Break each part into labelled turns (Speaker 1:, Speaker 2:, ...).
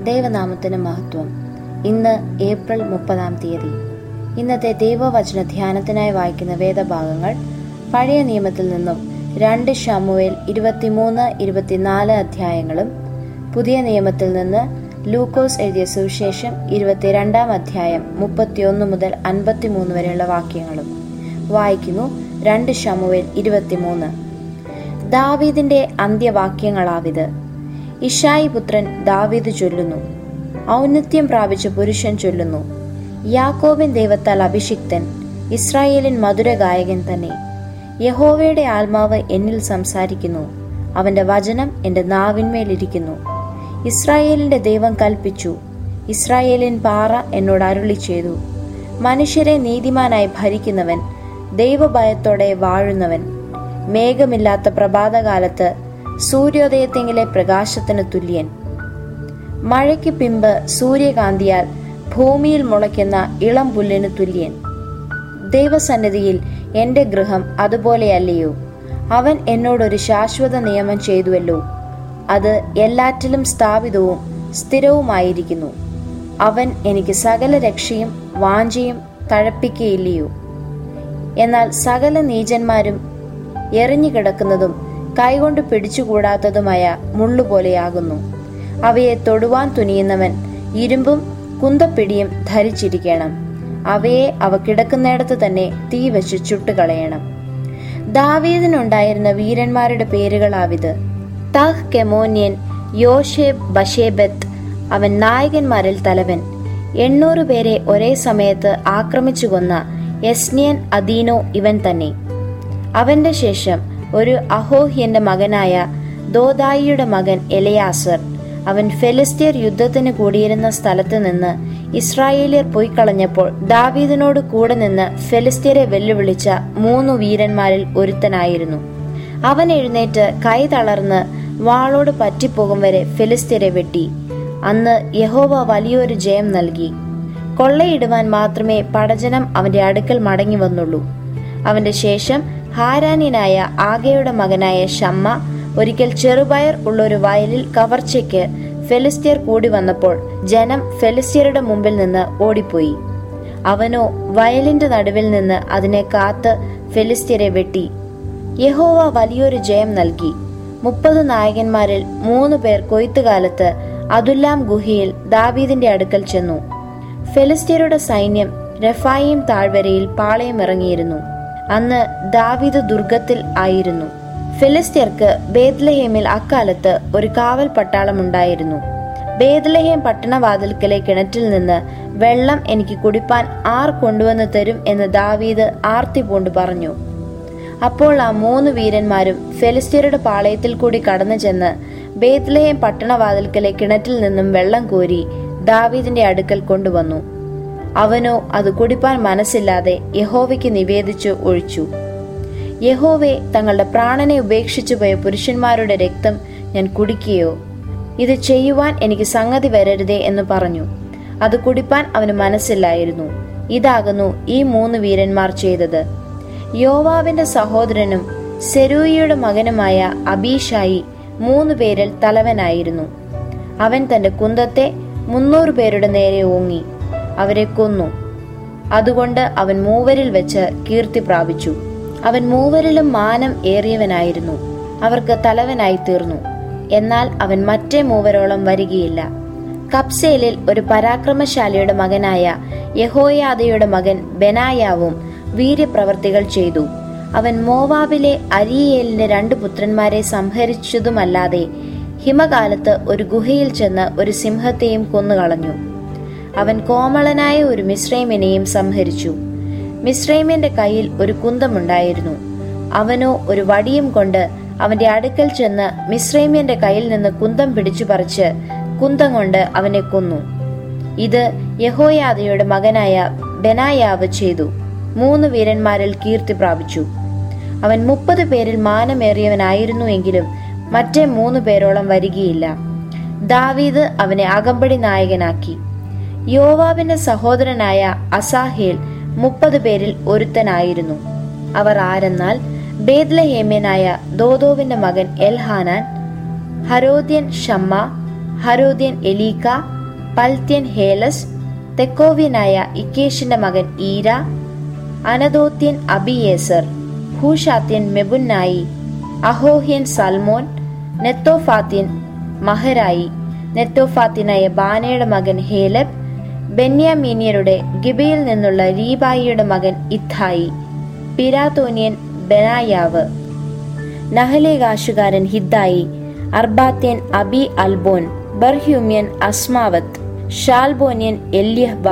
Speaker 1: ദൈവനാമത്തിന് മഹത്വം ഇന്ന് ഏപ്രിൽ മുപ്പതാം തീയതി ഇന്നത്തെ ദൈവവചന ധ്യാനത്തിനായി വായിക്കുന്ന വേദഭാഗങ്ങൾ പഴയ നിയമത്തിൽ നിന്നും രണ്ട് ഷമുവേൽ ഇരുപത്തിമൂന്ന് ഇരുപത്തിനാല് അധ്യായങ്ങളും പുതിയ നിയമത്തിൽ നിന്ന് ലൂക്കോസ് എഴുതിയ സുവിശേഷം ഇരുപത്തിരണ്ടാം അധ്യായം മുപ്പത്തിയൊന്ന് മുതൽ അൻപത്തിമൂന്ന് വരെയുള്ള വാക്യങ്ങളും വായിക്കുന്നു രണ്ട് ഷമുവേൽ ഇരുപത്തിമൂന്ന് ദാവീദിന്റെ അന്ത്യവാക്യങ്ങളാവിത് ഇഷായി പുത്രൻ ദാവീദ് ചൊല്ലുന്നു ഔന്നത്യം പ്രാപിച്ച പുരുഷൻ ചൊല്ലുന്നു യാക്കോബിൻ ദൈവത്താൽ അഭിഷിക്തൻ ഇസ്രായേലിൻ മധുര ഗായകൻ തന്നെ യഹോവയുടെ ആത്മാവ് എന്നിൽ സംസാരിക്കുന്നു അവന്റെ വചനം എന്റെ നാവിന്മേലിരിക്കുന്നു ഇസ്രായേലിന്റെ ദൈവം കൽപ്പിച്ചു ഇസ്രായേലിൻ പാറ എന്നോട് അരുളി ചെയ്തു മനുഷ്യരെ നീതിമാനായി ഭരിക്കുന്നവൻ ദൈവഭയത്തോടെ വാഴുന്നവൻ മേഘമില്ലാത്ത പ്രഭാതകാലത്ത് സൂര്യോദയത്തെങ്കിലെ പ്രകാശത്തിന് തുല്യൻ മഴയ്ക്ക് പിമ്പ് സൂര്യകാന്തിയാൽ ഭൂമിയിൽ മുളയ്ക്കുന്ന ഇളം പുല്ലിന് തുല്യൻ ദൈവസന്നിധിയിൽ എന്റെ ഗൃഹം അതുപോലെയല്ലയോ അവൻ എന്നോടൊരു ശാശ്വത നിയമം ചെയ്തുവല്ലോ അത് എല്ലാറ്റിലും സ്ഥാപിതവും സ്ഥിരവുമായിരിക്കുന്നു അവൻ എനിക്ക് സകല രക്ഷയും വാഞ്ചയും തഴപ്പിക്കയില്ലയോ എന്നാൽ സകല നീചന്മാരും എറിഞ്ഞു കിടക്കുന്നതും കൈകൊണ്ട് പിടിച്ചുകൂടാത്തതുമായ മുള്ളുപോലെയാകുന്നു അവയെ തൊടുവാൻ തുനിയുന്നവൻ ഇരുമ്പും കുന്തപ്പിടിയും ധരിച്ചിരിക്കണം അവയെ അവ കിടക്കുന്നിടത്ത് തന്നെ തീ വെച്ച് ചുട്ടുകളയണം ദാവീദിനുണ്ടായിരുന്ന വീരന്മാരുടെ പേരുകളാവിത് തഹ് കെമോന്യൻ യോഷേബ് ബഷേബത്ത് അവൻ നായകന്മാരിൽ തലവൻ എണ്ണൂറ് പേരെ ഒരേ സമയത്ത് ആക്രമിച്ചു കൊന്ന യസ്നിയൻ അദീനോ ഇവൻ തന്നെ അവന്റെ ശേഷം ഒരു അഹോഹ്യന്റെ മകനായ ദോദായിയുടെ മകൻ എലയാസർ അവൻ ഫെലിസ്തീർ യുദ്ധത്തിന് കൂടിയിരുന്ന സ്ഥലത്ത് നിന്ന് ഇസ്രായേലിയർ പോയി കളഞ്ഞപ്പോൾ ദാവീദിനോട് കൂടെ നിന്ന് ഫെലിസ്തീരെ വെല്ലുവിളിച്ച മൂന്നു വീരന്മാരിൽ ഒരുത്തനായിരുന്നു അവൻ എഴുന്നേറ്റ് കൈ തളർന്ന് വാളോട് പറ്റിപ്പോകും വരെ ഫെലിസ്തീരെ വെട്ടി അന്ന് യഹോവ വലിയൊരു ജയം നൽകി കൊള്ളയിടുവാൻ മാത്രമേ പടജനം അവന്റെ അടുക്കൽ മടങ്ങി വന്നുള്ളൂ അവന്റെ ശേഷം ഹാരാന്യനായ ആകയുടെ മകനായ ഷമ്മ ഒരിക്കൽ ചെറുപയർ ഉള്ളൊരു വയലിൽ കവർച്ചയ്ക്ക് ഫെലിസ്തീർ കൂടി വന്നപ്പോൾ ജനം ഫെലിസ്തീരുടെ മുമ്പിൽ നിന്ന് ഓടിപ്പോയി അവനോ വയലിന്റെ നടുവിൽ നിന്ന് അതിനെ കാത്ത് ഫെലിസ്തീരെ വെട്ടി യഹോവ വലിയൊരു ജയം നൽകി മുപ്പത് നായകന്മാരിൽ മൂന്ന് പേർ കൊയ്ത്തുകാലത്ത് അതുല്ലാം ഗുഹയിൽ ദാവീദിന്റെ അടുക്കൽ ചെന്നു ഫെലിസ്തീരുടെ സൈന്യം രഫായിം താഴ്വരയിൽ പാളയമിറങ്ങിയിരുന്നു അന്ന് ദാവീദ് ദുർഗത്തിൽ ആയിരുന്നു ഫിലിസ്തീർക്ക് ബേദ്ലഹേമിൽ അക്കാലത്ത് ഒരു കാവൽ പട്ടാളമുണ്ടായിരുന്നു ബേദ്ലഹേം പട്ടണവാതിൽക്കലെ കിണറ്റിൽ നിന്ന് വെള്ളം എനിക്ക് കുടിപ്പാൻ ആർ കൊണ്ടുവന്ന് തരും എന്ന് ദാവീദ് ആർത്തി പൂണ്ട് പറഞ്ഞു അപ്പോൾ ആ മൂന്ന് വീരന്മാരും ഫെലിസ്തീരുടെ പാളയത്തിൽ കൂടി കടന്നു ചെന്ന് ബേത്ലഹേം പട്ടണവാതിൽക്കലെ കിണറ്റിൽ നിന്നും വെള്ളം കോരി ദാവീദിന്റെ അടുക്കൽ കൊണ്ടുവന്നു അവനോ അത് കുടിപ്പാൻ മനസ്സില്ലാതെ യഹോവയ്ക്ക് നിവേദിച്ചു ഒഴിച്ചു യഹോവെ തങ്ങളുടെ പ്രാണനെ ഉപേക്ഷിച്ചു പോയ പുരുഷന്മാരുടെ രക്തം ഞാൻ കുടിക്കുകയോ ഇത് ചെയ്യുവാൻ എനിക്ക് സംഗതി വരരുതേ എന്ന് പറഞ്ഞു അത് കുടിപ്പാൻ അവന് മനസ്സില്ലായിരുന്നു ഇതാകുന്നു ഈ മൂന്ന് വീരന്മാർ ചെയ്തത് യോവാവിന്റെ സഹോദരനും സെരൂയിയുടെ മകനുമായ അബീഷായി മൂന്ന് പേരിൽ തലവനായിരുന്നു അവൻ തന്റെ കുന്തത്തെ മുന്നൂറ് പേരുടെ നേരെ ഓങ്ങി അവരെ കൊന്നു അതുകൊണ്ട് അവൻ മൂവരിൽ വെച്ച് കീർത്തി പ്രാപിച്ചു അവൻ മൂവരിലും മാനം ഏറിയവനായിരുന്നു അവർക്ക് തലവനായി തീർന്നു എന്നാൽ അവൻ മറ്റേ മൂവരോളം വരികയില്ല കപ്സേലിൽ ഒരു പരാക്രമശാലിയുടെ മകനായ യഹോയാദയുടെ മകൻ ബെനായാവും വീര്യപ്രവർത്തികൾ ചെയ്തു അവൻ മോവാബിലെ അരിയേലിന്റെ രണ്ട് പുത്രന്മാരെ സംഹരിച്ചതുമല്ലാതെ ഹിമകാലത്ത് ഒരു ഗുഹയിൽ ചെന്ന് ഒരു സിംഹത്തെയും കൊന്നുകളഞ്ഞു അവൻ കോമളനായ ഒരു മിശ്രൈമിനെയും സംഹരിച്ചു മിശ്രൈമിന്റെ കയ്യിൽ ഒരു കുന്തമുണ്ടായിരുന്നു അവനോ ഒരു വടിയും കൊണ്ട് അവന്റെ അടുക്കൽ ചെന്ന് മിശ്രൈമ്യന്റെ കയ്യിൽ നിന്ന് കുന്തം പിടിച്ചു പറിച്ച് കുന്തം കൊണ്ട് അവനെ കൊന്നു ഇത് യഹോയാദയുടെ മകനായ ബെനായാവ് ചെയ്തു മൂന്ന് വീരന്മാരിൽ കീർത്തി പ്രാപിച്ചു അവൻ മുപ്പത് പേരിൽ മാനമേറിയവനായിരുന്നു എങ്കിലും മറ്റേ മൂന്ന് പേരോളം വരികയില്ല ദാവീദ് അവനെ അകമ്പടി നായകനാക്കി യോവാബിന്റെ സഹോദരനായ അസാഹേൽ മുപ്പത് പേരിൽ ഒരുത്തനായിരുന്നു അവർ ആരെന്നാൽ ബേദ്ലഹേമ്യനായ ദോദോവിന്റെ മകൻ എൽഹാനാൻ ഹരോദ്യൻ ഷമ്മ ഹരോദ്യൻ എലീക്ക പൽത്യൻ ഹേലസ് തെക്കോവ്യനായ ഇക്കേഷിന്റെ മകൻ ഈര അനദോത്യൻ അബിയേസർ ഹൂഷാത്യൻ മെബുന്നായി അഹോഹ്യൻ സൽമോൻ നെത്തോഫാത്യൻ മഹരായി നെത്തോഫാത്യനായ ബാനയുടെ മകൻ ഹേലബ് ബെന്യാമീനിയരുടെ ഗിബയിൽ നിന്നുള്ള രീബായിയുടെ മകൻ ഇത്ഥായി പിരാതോനിയൻ ബെനായാവ് നഹലേകാശുകാരൻ ഹിദ്ദായി അർബാത്യൻ അബി അൽബോൻ ബർഹ്യൂമ്യൻ അസ്മാവത്ത് ഷാൽബോന്യൻ എല്യഹ്ബ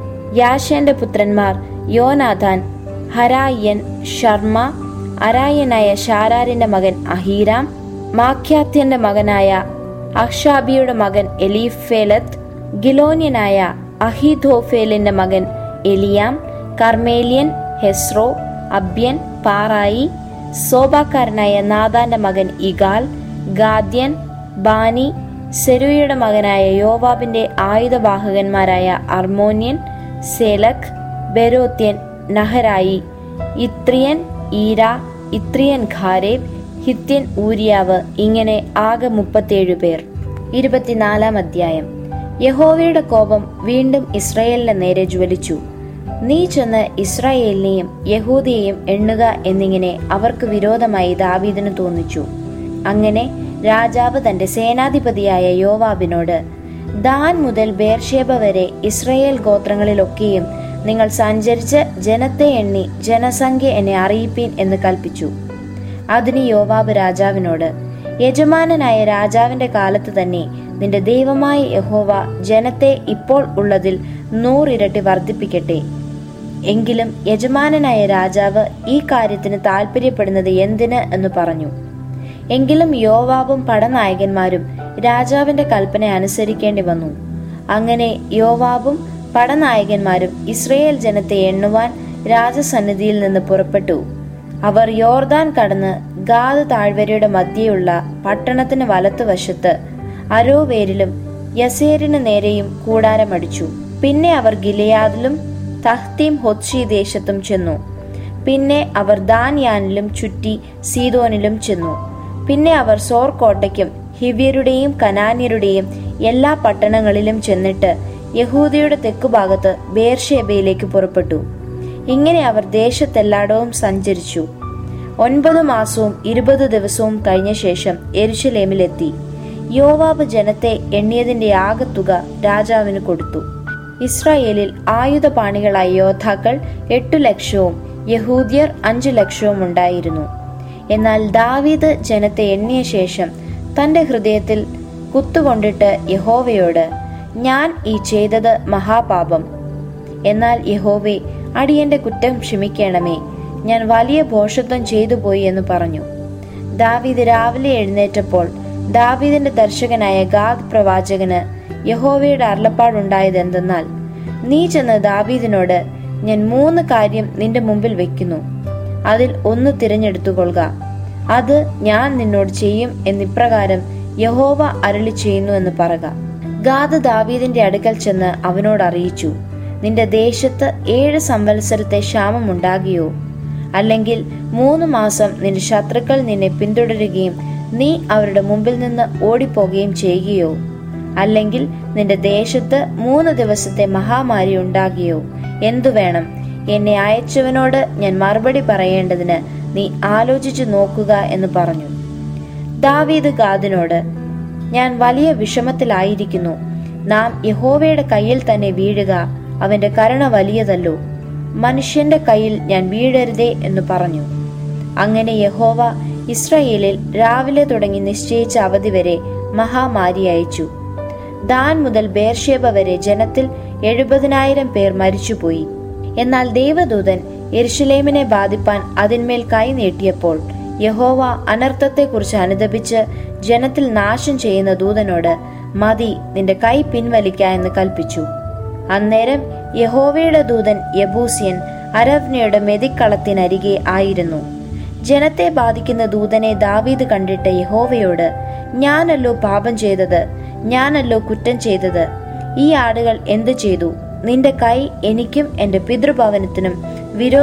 Speaker 1: യാഷന്റെ പുത്രന്മാർ യോനാഥാൻ ഹരായൻ ഷർമ്മ അരായനായ ഷാരാരിന്റെ മകൻ അഹീരാം മാഖ്യാത്യന്റെ മകനായ അക്ഷാബിയുടെ മകൻ എലീഫേലത്ത് ഗിലോന്യനായ അഹിധോഫേലിന്റെ മകൻ എലിയാം കർമേലിയൻ ഹെസ്രോ അബ്യൻ പാറായി സോബാക്കാരനായ നാദാന്റെ മകൻ ഇഗാൽ ഗാദ്യൻ ബാനി സെരുയുടെ മകനായ യോവാബിന്റെ ആയുധവാഹകന്മാരായ അർമോന്യൻ സേലഖ് ബെരോത്യൻ നഹരായി ഇത്രിയൻ ഈര ഇത്രിയൻ ഖാരേബ് ഹിത്യൻ ഊരിയാവ് ഇങ്ങനെ ആകെ മുപ്പത്തിയേഴു പേർ ഇരുപത്തിനാലാം അധ്യായം യഹോവയുടെ കോപം വീണ്ടും ഇസ്രായേലിന്റെ നേരെ ജ്വലിച്ചു നീ ചെന്ന് ഇസ്രായേലിനെയും യഹൂദിയെയും എണ്ണുക എന്നിങ്ങനെ അവർക്ക് വിരോധമായി ദാവീദിന് തോന്നിച്ചു അങ്ങനെ രാജാവ് തന്റെ സേനാധിപതിയായ യോവാബിനോട് ദാൻ മുതൽ ബേർഷേബ വരെ ഇസ്രായേൽ ഗോത്രങ്ങളിലൊക്കെയും നിങ്ങൾ സഞ്ചരിച്ച് ജനത്തെ എണ്ണി ജനസംഖ്യ എന്നെ അറിയിപ്പീൻ എന്ന് കൽപ്പിച്ചു അതിന് യോവാബ് രാജാവിനോട് യജമാനനായ രാജാവിന്റെ കാലത്ത് തന്നെ നിന്റെ ദൈവമായ യഹോവ ജനത്തെ ഇപ്പോൾ ഉള്ളതിൽ നൂറിരട്ടി വർദ്ധിപ്പിക്കട്ടെ എങ്കിലും യജമാനനായ രാജാവ് ഈ കാര്യത്തിന് താല്പര്യപ്പെടുന്നത് എന്തിന് എന്ന് പറഞ്ഞു എങ്കിലും യോവാബും പടനായകന്മാരും രാജാവിന്റെ കൽപ്പന അനുസരിക്കേണ്ടി വന്നു അങ്ങനെ യോവാബും പടനായകന്മാരും ഇസ്രയേൽ ജനത്തെ എണ്ണുവാൻ രാജസന്നിധിയിൽ നിന്ന് പുറപ്പെട്ടു അവർ യോർദാൻ കടന്ന് ഗാദ് താഴ്വരയുടെ മധ്യയുള്ള പട്ടണത്തിന് വലത്തുവശത്ത് അരോവേരിലും യസേരിന് നേരെയും കൂടാരമടിച്ചു പിന്നെ അവർ ഗിലയാദിലും തഹ്തീം ഹൊത്ഷി ദേശത്തും ചെന്നു പിന്നെ അവർ ദാൻയാനിലും ചുറ്റി സീതോനിലും ചെന്നു പിന്നെ അവർ സോർ കോട്ടയ്ക്കും ഹിവ്യരുടെയും കനാന്യരുടെയും എല്ലാ പട്ടണങ്ങളിലും ചെന്നിട്ട് യഹൂദയുടെ തെക്കുഭാഗത്ത് ബേർഷേബയിലേക്ക് പുറപ്പെട്ടു ഇങ്ങനെ അവർ ദേശത്തെല്ലായിടവും സഞ്ചരിച്ചു ഒൻപത് മാസവും ഇരുപത് ദിവസവും കഴിഞ്ഞ ശേഷം എരുശലേമിലെത്തി യോവാബ് ജനത്തെ എണ്ണിയതിന്റെ ആകത്തുക രാജാവിന് കൊടുത്തു ഇസ്രായേലിൽ ആയുധപാണികളായ യോദ്ധാക്കൾ എട്ടു ലക്ഷവും യഹൂദ്യർ അഞ്ചു ലക്ഷവും ഉണ്ടായിരുന്നു എന്നാൽ ദാവീദ് ജനത്തെ എണ്ണിയ ശേഷം തന്റെ ഹൃദയത്തിൽ കുത്തുകൊണ്ടിട്ട് യഹോവയോട് ഞാൻ ഈ ചെയ്തത് മഹാപാപം എന്നാൽ യഹോവേ അടിയന്റെ കുറ്റം ക്ഷമിക്കണമേ ഞാൻ വലിയ ഭോഷത്വം ചെയ്തു പോയി എന്ന് പറഞ്ഞു ദാവീദ് രാവിലെ എഴുന്നേറ്റപ്പോൾ ദാവീദിന്റെ ദർശകനായ ഗാദ് പ്രവാചകന് യഹോവയുടെ അരുളപ്പാടുണ്ടായത് എന്തെന്നാൽ നീ ചെന്ന് ദാവീദിനോട് ഞാൻ മൂന്ന് കാര്യം നിന്റെ മുമ്പിൽ വെക്കുന്നു അതിൽ ഒന്ന് തിരഞ്ഞെടുത്തുകൊള്ളുക അത് ഞാൻ നിന്നോട് ചെയ്യും എന്നിപ്രകാരം യഹോവ അരളി ചെയ്യുന്നു എന്ന് പറക ഗാദ് ദാവീദിന്റെ അടുക്കൽ ചെന്ന് അവനോട് അറിയിച്ചു നിന്റെ ദേശത്ത് ഏഴ് സംവത്സരത്തെ ക്ഷാമം ഉണ്ടാകുകയോ അല്ലെങ്കിൽ മൂന്ന് മാസം നിന്റെ ശത്രുക്കൾ നിന്നെ പിന്തുടരുകയും നീ അവരുടെ മുമ്പിൽ നിന്ന് ഓടിപ്പോകുകയും ചെയ്യുകയോ അല്ലെങ്കിൽ നിന്റെ ദേശത്ത് മൂന്ന് ദിവസത്തെ മഹാമാരി ഉണ്ടാകുകയോ എന്തു വേണം എന്നെ അയച്ചവനോട് ഞാൻ മറുപടി പറയേണ്ടതിന് നീ ആലോചിച്ചു നോക്കുക എന്ന് പറഞ്ഞു ദാവീദ് ഗാദിനോട് ഞാൻ വലിയ വിഷമത്തിലായിരിക്കുന്നു നാം യഹോവയുടെ കയ്യിൽ തന്നെ വീഴുക അവന്റെ കരുണ വലിയതല്ലോ മനുഷ്യന്റെ കയ്യിൽ ഞാൻ വീഴരുതേ എന്ന് പറഞ്ഞു അങ്ങനെ യഹോവ ഇസ്രയേലിൽ രാവിലെ തുടങ്ങി നിശ്ചയിച്ച അവധി വരെ മഹാമാരി അയച്ചു ദാൻ മുതൽ ബേർഷേബ വരെ ജനത്തിൽ എഴുപതിനായിരം പേർ മരിച്ചുപോയി എന്നാൽ ദേവദൂതൻ യെരുഷലേമിനെ ബാധിപ്പാൻ അതിന്മേൽ കൈ നീട്ടിയപ്പോൾ യഹോവ അനർത്ഥത്തെക്കുറിച്ച് അനുദപിച്ച് ജനത്തിൽ നാശം ചെയ്യുന്ന ദൂതനോട് മതി നിന്റെ കൈ പിൻവലിക്ക എന്ന് കൽപ്പിച്ചു അന്നേരം യഹോവയുടെ ദൂതൻ യബൂസിയൻ അരവ്നയുടെ മെതിക്കളത്തിനരികെ ആയിരുന്നു ജനത്തെ ബാധിക്കുന്ന ദൂതനെ ദാവീദ് കണ്ടിട്ട് യഹോവയോട് ഞാനല്ലോ പാപം ചെയ്തത് ഞാനല്ലോ കുറ്റം ചെയ്തത് ഈ ആടുകൾ എന്തു ചെയ്തു നിന്റെ കൈ എനിക്കും എന്റെ പിതൃഭവനത്തിനും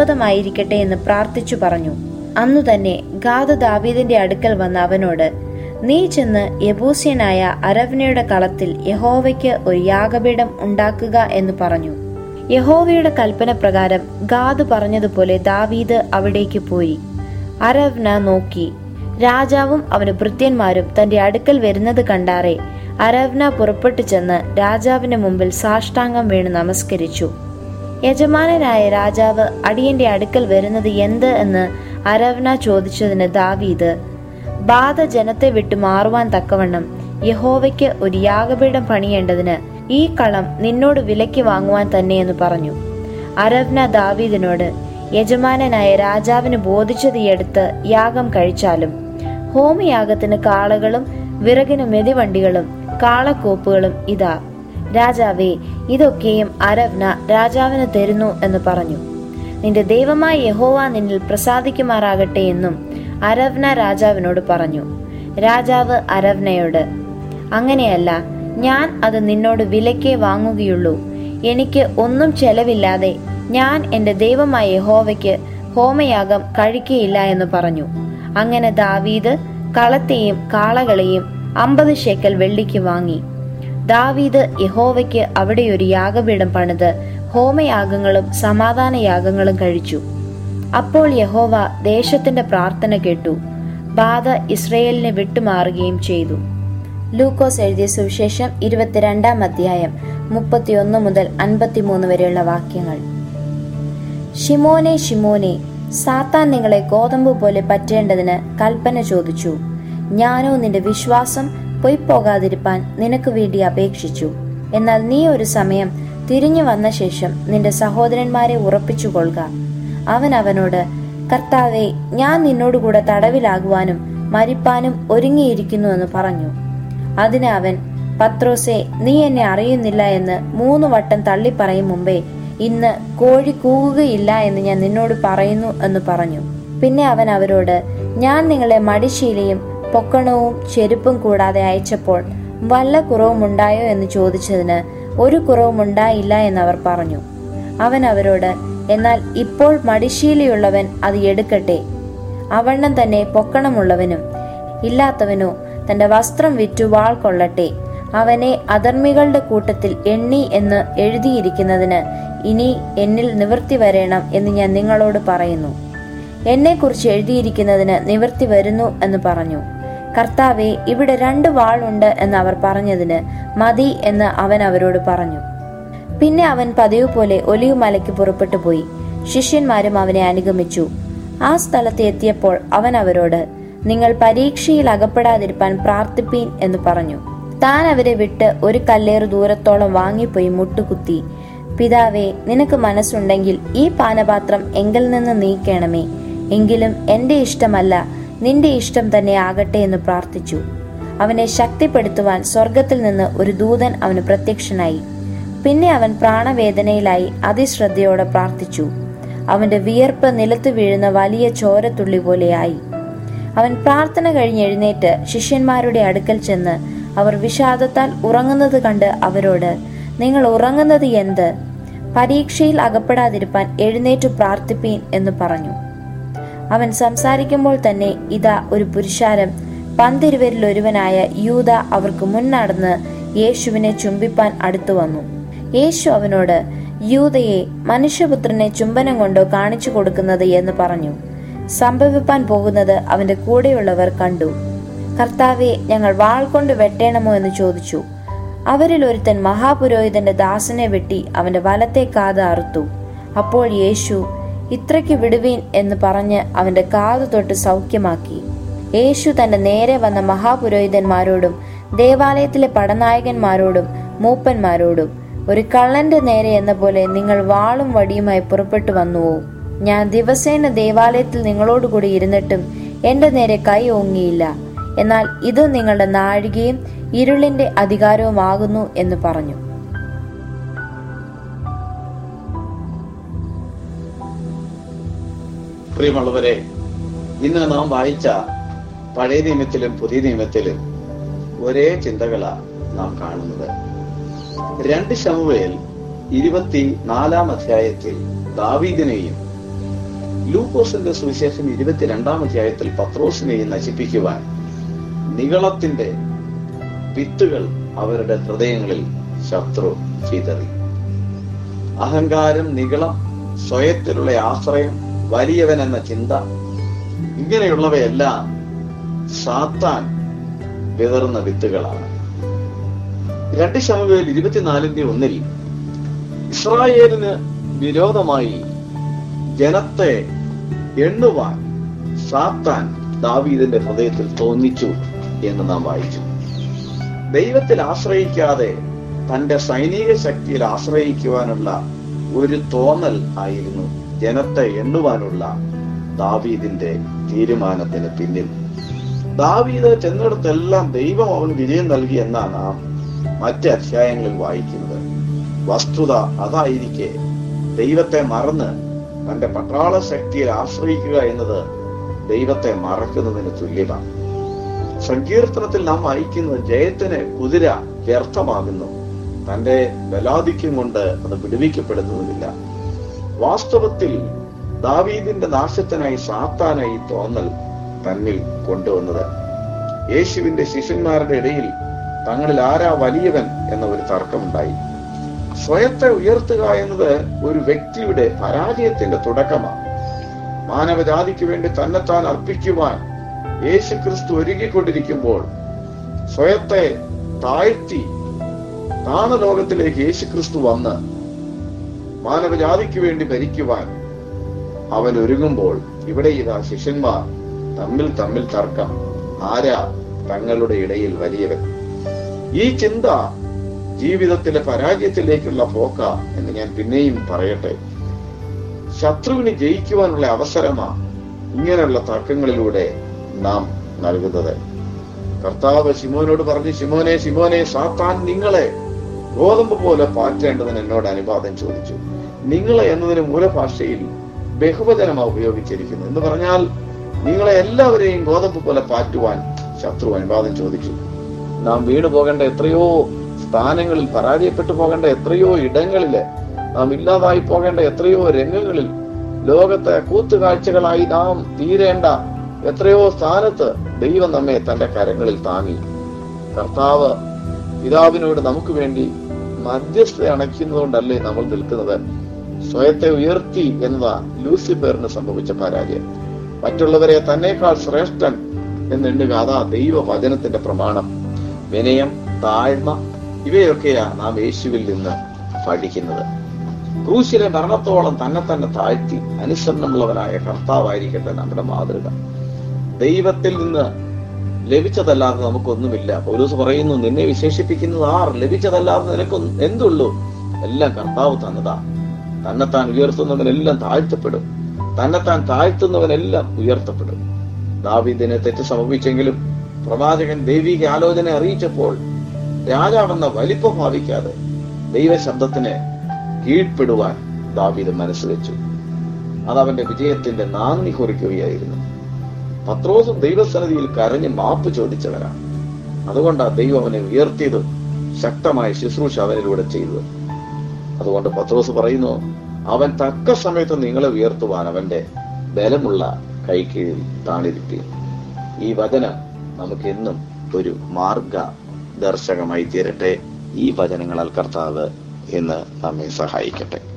Speaker 1: വിരോധമായിരിക്കട്ടെ എന്ന് പ്രാർത്ഥിച്ചു പറഞ്ഞു അന്നു തന്നെ ഗാദ ദാവീദിന്റെ അടുക്കൽ വന്ന അവനോട് നീ ചെന്ന് യബൂസ്യനായ അരവ്നയുടെ കളത്തിൽ യഹോവയ്ക്ക് ഒരു യാഗപീഠം ഉണ്ടാക്കുക എന്ന് പറഞ്ഞു യഹോവയുടെ കൽപ്പന പ്രകാരം ഗാദ് പറഞ്ഞതുപോലെ ദാവീദ് അവിടേക്ക് പോയി അരവ്ന നോക്കി രാജാവും അവന് ഭൃത്യന്മാരും തന്റെ അടുക്കൽ വരുന്നത് കണ്ടാറെ അരവ്ന പുറപ്പെട്ടു ചെന്ന് രാജാവിന്റെ മുമ്പിൽ സാഷ്ടാംഗം വീണ് നമസ്കരിച്ചു യജമാനനായ രാജാവ് അടിയന്റെ അടുക്കൽ വരുന്നത് എന്ത് എന്ന് അരവ്ന ചോദിച്ചതിന് ദാവീദ് ബാധ ജനത്തെ വിട്ടു മാറുവാൻ തക്കവണ്ണം യഹോവയ്ക്ക് ഒരു യാഗപീഠം പണിയേണ്ടതിന് ഈ കളം നിന്നോട് വിലയ്ക്ക് വാങ്ങുവാൻ തന്നെയെന്ന് പറഞ്ഞു അരവ്ന ദാവീദിനോട് യജമാനനായ രാജാവിന് ബോധിച്ചത് എടുത്ത് യാഗം കഴിച്ചാലും ഹോമയാഗത്തിന് കാളകളും വിറകിന് മെതിവണ്ടികളും കാളക്കോപ്പുകളും ഇതാ രാജാവേ ഇതൊക്കെയും അരവ്ന രാജാവിന് തരുന്നു എന്ന് പറഞ്ഞു നിന്റെ ദൈവമായ യഹോവ നിന്നിൽ പ്രസാദിക്കുമാറാകട്ടെ എന്നും അരവ്ന രാജാവിനോട് പറഞ്ഞു രാജാവ് അരവ്നയോട് അങ്ങനെയല്ല ഞാൻ അത് നിന്നോട് വിലക്കേ വാങ്ങുകയുള്ളൂ എനിക്ക് ഒന്നും ചെലവില്ലാതെ ഞാൻ എന്റെ ദൈവമായ യഹോവയ്ക്ക് ഹോമയാഗം കഴിക്കയില്ല എന്ന് പറഞ്ഞു അങ്ങനെ ദാവീദ് കളത്തെയും കാളകളെയും അമ്പത് ശേക്കൽ വെള്ളിക്ക് വാങ്ങി ദാവീദ് യഹോവയ്ക്ക് അവിടെ ഒരു യാഗപീഠം പണിത് ഹോമയാഗങ്ങളും സമാധാന യാഗങ്ങളും കഴിച്ചു അപ്പോൾ യഹോവ ദേശത്തിന്റെ പ്രാർത്ഥന കേട്ടു ബാധ ഇസ്രയേലിനെ വിട്ടുമാറുകയും ചെയ്തു ലൂക്കോസ് എഴുതിയ സുവിശേഷം ഇരുപത്തിരണ്ടാം അധ്യായം മുപ്പത്തിയൊന്ന് മുതൽ അൻപത്തിമൂന്ന് വരെയുള്ള വാക്യങ്ങൾ ഷിമോനെ ഷിമോനെ സാത്താൻ നിങ്ങളെ ഗോതമ്പ് പോലെ പറ്റേണ്ടതിന് കൽപ്പന ചോദിച്ചു ഞാനോ നിന്റെ വിശ്വാസം പൊയ്പോകാതിരിപ്പാൻ നിനക്ക് വേണ്ടി അപേക്ഷിച്ചു എന്നാൽ നീ ഒരു സമയം തിരിഞ്ഞു വന്ന ശേഷം നിന്റെ സഹോദരന്മാരെ ഉറപ്പിച്ചു കൊള്ളുക അവൻ അവനോട് കർത്താവെ ഞാൻ നിന്നോടുകൂടെ തടവിലാകുവാനും മരിപ്പാനും ഒരുങ്ങിയിരിക്കുന്നു എന്ന് പറഞ്ഞു അതിന് അവൻ പത്രോസെ നീ എന്നെ അറിയുന്നില്ല എന്ന് മൂന്ന് വട്ടം തള്ളിപ്പറയും മുമ്പേ ഇന്ന് കോഴി കൂവുകയില്ല എന്ന് ഞാൻ നിന്നോട് പറയുന്നു എന്ന് പറഞ്ഞു പിന്നെ അവൻ അവരോട് ഞാൻ നിങ്ങളെ മടിശീലയും പൊക്കണവും ചെരുപ്പും കൂടാതെ അയച്ചപ്പോൾ വല്ല കുറവും ഉണ്ടായോ എന്ന് ചോദിച്ചതിന് ഒരു കുറവും ഉണ്ടായില്ല എന്ന് അവർ പറഞ്ഞു അവൻ അവരോട് എന്നാൽ ഇപ്പോൾ മടിശീലയുള്ളവൻ അത് എടുക്കട്ടെ അവണ്ണം തന്നെ പൊക്കണമുള്ളവനും ഇല്ലാത്തവനോ തന്റെ വസ്ത്രം വിറ്റു വാൾ കൊള്ളട്ടെ അവനെ അധർമ്മികളുടെ കൂട്ടത്തിൽ എണ്ണി എന്ന് എഴുതിയിരിക്കുന്നതിന് ഇനി എന്നിൽ നിവൃത്തി വരേണം എന്ന് ഞാൻ നിങ്ങളോട് പറയുന്നു എന്നെക്കുറിച്ച് എഴുതിയിരിക്കുന്നതിന് നിവൃത്തി വരുന്നു എന്ന് പറഞ്ഞു കർത്താവെ ഇവിടെ രണ്ട് വാളുണ്ട് എന്ന് അവർ പറഞ്ഞതിന് മതി എന്ന് അവൻ അവരോട് പറഞ്ഞു പിന്നെ അവൻ പതിവ് പോലെ ഒലിവുമലയ്ക്ക് പുറപ്പെട്ടു പോയി ശിഷ്യന്മാരും അവനെ അനുഗമിച്ചു ആ സ്ഥലത്ത് എത്തിയപ്പോൾ അവൻ അവരോട് നിങ്ങൾ പരീക്ഷയിൽ അകപ്പെടാതിരിപ്പാൻ പ്രാർത്ഥിപ്പീൻ എന്ന് പറഞ്ഞു താൻ അവരെ വിട്ട് ഒരു കല്ലേറ് ദൂരത്തോളം വാങ്ങിപ്പോയി മുട്ടുകുത്തി പിതാവേ നിനക്ക് മനസ്സുണ്ടെങ്കിൽ ഈ പാനപാത്രം എങ്കിൽ നിന്ന് നീക്കണമേ എങ്കിലും എന്റെ ഇഷ്ടമല്ല നിന്റെ ഇഷ്ടം തന്നെ ആകട്ടെ എന്ന് പ്രാർത്ഥിച്ചു അവനെ ശക്തിപ്പെടുത്തുവാൻ സ്വർഗത്തിൽ നിന്ന് ഒരു ദൂതൻ അവന് പ്രത്യക്ഷനായി പിന്നെ അവൻ പ്രാണവേദനയിലായി അതിശ്രദ്ധയോടെ പ്രാർത്ഥിച്ചു അവന്റെ വിയർപ്പ് നിലത്തു വീഴുന്ന വലിയ ചോരത്തുള്ളി പോലെയായി അവൻ പ്രാർത്ഥന കഴിഞ്ഞ് എഴുന്നേറ്റ് ശിഷ്യന്മാരുടെ അടുക്കൽ ചെന്ന് അവർ വിഷാദത്താൽ ഉറങ്ങുന്നത് കണ്ട് അവരോട് നിങ്ങൾ ഉറങ്ങുന്നത് എന്ത് പരീക്ഷയിൽ അകപ്പെടാതിരിപ്പാൻ എഴുന്നേറ്റു പ്രാർത്ഥിപ്പീൻ എന്ന് പറഞ്ഞു അവൻ സംസാരിക്കുമ്പോൾ തന്നെ ഇതാ ഒരു പുരുഷാരം പന്തിരുവരിൽ ഒരുവനായ യൂത അവർക്ക് മുന്നടന്ന് യേശുവിനെ ചുംബിപ്പാൻ അടുത്തു വന്നു യേശു അവനോട് യൂതയെ മനുഷ്യപുത്രനെ ചുംബനം കൊണ്ടോ കാണിച്ചു കൊടുക്കുന്നത് എന്ന് പറഞ്ഞു സംഭവിപ്പാൻ പോകുന്നത് അവന്റെ കൂടെയുള്ളവർ കണ്ടു കർത്താവെ ഞങ്ങൾ വാൾ കൊണ്ട് വെട്ടേണമോ എന്ന് ചോദിച്ചു അവരിൽ ഒരുത്തൻ മഹാപുരോഹിതന്റെ ദാസനെ വെട്ടി അവന്റെ വലത്തെ കാത് അറുത്തു അപ്പോൾ യേശു ഇത്രയ്ക്ക് വിടുവീൻ എന്ന് പറഞ്ഞ് അവന്റെ കാതു തൊട്ട് സൗഖ്യമാക്കി യേശു തന്റെ നേരെ വന്ന മഹാപുരോഹിതന്മാരോടും ദേവാലയത്തിലെ പടനായകന്മാരോടും മൂപ്പന്മാരോടും ഒരു കള്ളന്റെ നേരെ എന്ന പോലെ നിങ്ങൾ വാളും വടിയുമായി പുറപ്പെട്ടു വന്നുവോ ഞാൻ ദിവസേന ദേവാലയത്തിൽ നിങ്ങളോടുകൂടി ഇരുന്നിട്ടും എന്റെ നേരെ കൈ ഓങ്ങിയില്ല എന്നാൽ ഇത് നിങ്ങളുടെ നാഴികയും ഇരുളിന്റെ അധികാരവുമാകുന്നു എന്ന് പറഞ്ഞു
Speaker 2: പ്രിയമുള്ളവരെ ഇന്ന് നാം വായിച്ച പഴയ നിയമത്തിലും പുതിയ നിയമത്തിലും ഒരേ ചിന്തകളാ നാം കാണുന്നത് രണ്ട് ശമുവേൽ ഇരുപത്തി നാലാം അധ്യായത്തിൽ ദാവീദിനെയും ലൂക്കോസിന്റെ സുവിശേഷം ഇരുപത്തിരണ്ടാം അധ്യായത്തിൽ പത്രോസിനെയും നശിപ്പിക്കുവാൻ നികളത്തിന്റെ വിത്തുകൾ അവരുടെ ഹൃദയങ്ങളിൽ ശത്രു ചിതറി അഹങ്കാരം നികളം സ്വയത്തിലുള്ള ആശ്രയം വലിയവൻ എന്ന ചിന്ത ഇങ്ങനെയുള്ളവയെല്ലാം സാത്താൻ വിതറുന്ന വിത്തുകളാണ് രണ്ട് ശമുവേൽ ഇരുപത്തിനാലിന്റെ ഒന്നിൽ ഇസ്രായേലിന് വിരോധമായി ജനത്തെ എണ്ണുവാൻ സാത്താൻ ദാവീദിന്റെ ഹൃദയത്തിൽ തോന്നിച്ചു എന്ന് നാം വായിച്ചു ദൈവത്തിൽ ആശ്രയിക്കാതെ തന്റെ സൈനിക ശക്തിയിൽ ആശ്രയിക്കുവാനുള്ള ഒരു തോന്നൽ ആയിരുന്നു ജനത്തെ എണ്ണുവാനുള്ള ദാവീദിന്റെ തീരുമാനത്തിന് പിന്നിൽ ദാവീദ് ചെന്നിടത്തെല്ലാം ദൈവം അവൻ വിജയം നൽകി എന്നാണ് നാം മറ്റ് അധ്യായങ്ങളിൽ വായിക്കുന്നത് വസ്തുത അതായിരിക്കെ ദൈവത്തെ മറന്ന് തന്റെ പട്ടാള ശക്തിയിൽ ആശ്രയിക്കുക എന്നത് ദൈവത്തെ മറക്കുന്നതിന് തുല്യമാണ് സങ്കീർത്തനത്തിൽ നാം വായിക്കുന്നത് ജയത്തിന് കുതിര വ്യർത്ഥമാകുന്നു തന്റെ ബലാധിക്യം കൊണ്ട് അത് വിടുവിക്കപ്പെടുന്നതുമില്ല വാസ്തവത്തിൽ ദാവീദിന്റെ നാശത്തിനായി സാത്താനായി തോന്നൽ തന്നിൽ കൊണ്ടുവന്നത് യേശുവിന്റെ ശിഷ്യന്മാരുടെ ഇടയിൽ തങ്ങളിൽ ആരാ വലിയവൻ എന്ന ഒരു തർക്കമുണ്ടായി സ്വയത്തെ ഉയർത്തുക എന്നത് ഒരു വ്യക്തിയുടെ പരാജയത്തിന്റെ തുടക്കമാണ് മാനവജാതിക്ക് വേണ്ടി തന്നെത്താൻ അർപ്പിക്കുവാൻ യേശു ക്രിസ്തു ഒരുങ്ങിക്കൊണ്ടിരിക്കുമ്പോൾ സ്വയത്തെ താഴ്ത്തി താണ ലോകത്തിലേക്ക് യേശു ക്രിസ്തു വന്ന് മാനവജാതിക്ക് വേണ്ടി ഭരിക്കുവാൻ അവൻ ഒരുങ്ങുമ്പോൾ ഇവിടെ ഇതാ ശിഷ്യന്മാർ തമ്മിൽ തമ്മിൽ തർക്കം ആരാ തങ്ങളുടെ ഇടയിൽ വലിയവൻ ഈ ചിന്ത ജീവിതത്തിലെ പരാജയത്തിലേക്കുള്ള പോക്ക എന്ന് ഞാൻ പിന്നെയും പറയട്ടെ ശത്രുവിന് ജയിക്കുവാനുള്ള അവസരമാ ഇങ്ങനെയുള്ള തർക്കങ്ങളിലൂടെ നാം നൽകുന്നത് കർത്താവ് ശിമോനോട് പറഞ്ഞു ശിമോനെ ശിമോനെ സാത്താൻ നിങ്ങളെ ഗോതമ്പ് പോലെ പാറ്റേണ്ടതിന് എന്നോട് അനുവാദം ചോദിച്ചു നിങ്ങളെ എന്നതിന് മൂലഭാഷയിൽ ബഹുവചനമാണ് ഉപയോഗിച്ചിരിക്കുന്നത് എന്ന് പറഞ്ഞാൽ നിങ്ങളെ എല്ലാവരെയും ഗോതമ്പ് പോലെ പാറ്റുവാൻ ശത്രു അനുവാദം ചോദിച്ചു നാം വീണു പോകേണ്ട എത്രയോ സ്ഥാനങ്ങളിൽ പരാജയപ്പെട്ടു പോകേണ്ട എത്രയോ ഇടങ്ങളില് നാം ഇല്ലാതായി പോകേണ്ട എത്രയോ രംഗങ്ങളിൽ ലോകത്തെ കൂത്തുകാഴ്ചകളായി നാം തീരേണ്ട എത്രയോ സ്ഥാനത്ത് ദൈവം നമ്മെ തന്റെ കരങ്ങളിൽ താങ്ങി കർത്താവ് പിതാവിനോട് നമുക്ക് വേണ്ടി മധ്യസ്ഥത അണയ്ക്കുന്നതുകൊണ്ടല്ലേ നമ്മൾ നിൽക്കുന്നത് സ്വയത്തെ ഉയർത്തി എന്നതാ ലൂസിഫറിന് സംഭവിച്ച പരാജയം മറ്റുള്ളവരെ തന്നേക്കാൾ ശ്രേഷ്ഠൻ എന്നെണ്ണുക അതാ ദൈവവചനത്തിന്റെ പ്രമാണം വിനയം താഴ്മ ഇവയൊക്കെയാ നാം യേശുവിൽ നിന്ന് പഠിക്കുന്നത് ക്രൂശിലെ മരണത്തോളം തന്നെ തന്നെ താഴ്ത്തി അനുസരണമുള്ളവനായ കർത്താവായിരിക്കട്ടെ നമ്മുടെ മാതൃക ദൈവത്തിൽ നിന്ന് ലഭിച്ചതല്ലാതെ നമുക്കൊന്നുമില്ല പൗലൂസ് പറയുന്നു നിന്നെ വിശേഷിപ്പിക്കുന്നത് ആർ ലഭിച്ചതല്ലാതെ നിനക്കൊന്നും എന്തുള്ളൂ എല്ലാം കർത്താവ് തന്നതാ തന്നെത്താൻ ഉയർത്തുന്നവനെല്ലാം താഴ്ത്തപ്പെടും തന്നെത്താൻ താഴ്ത്തുന്നവനെല്ലാം ഉയർത്തപ്പെടും ദാവീദിനെ തെറ്റ് സംഭവിച്ചെങ്കിലും പ്രവാചകൻ ദൈവിക ആലോചന അറിയിച്ചപ്പോൾ രാജാവെന്ന വലിപ്പം ഭാവിക്കാതെ ദൈവശബ്ദത്തിന് കീഴ്പ്പെടുവാൻ ദാവീദ് മനസ്സ് വെച്ചു അത് അവന്റെ വിജയത്തിന്റെ നാന്ദി കുറിക്കുകയായിരുന്നു പത്രോസും ദൈവസന്നിധിയിൽ കരഞ്ഞ് മാപ്പ് ചോദിച്ചവരാണ് അതുകൊണ്ടാ ദൈവം അവനെ ഉയർത്തിയതും ശക്തമായ ശുശ്രൂഷ അവനിലൂടെ ചെയ്തത് അതുകൊണ്ട് പത്രോസ് പറയുന്നു അവൻ തക്ക സമയത്ത് നിങ്ങളെ ഉയർത്തുവാൻ അവന്റെ ബലമുള്ള കൈക്കീഴിൽ താണിരുത്തി ഈ വചനം നമുക്ക് എന്നും ഒരു മാർഗ ദർശകമായി തീരട്ടെ ഈ വചനങ്ങളാൽ കർത്താവ് എന്ന് നമ്മെ സഹായിക്കട്ടെ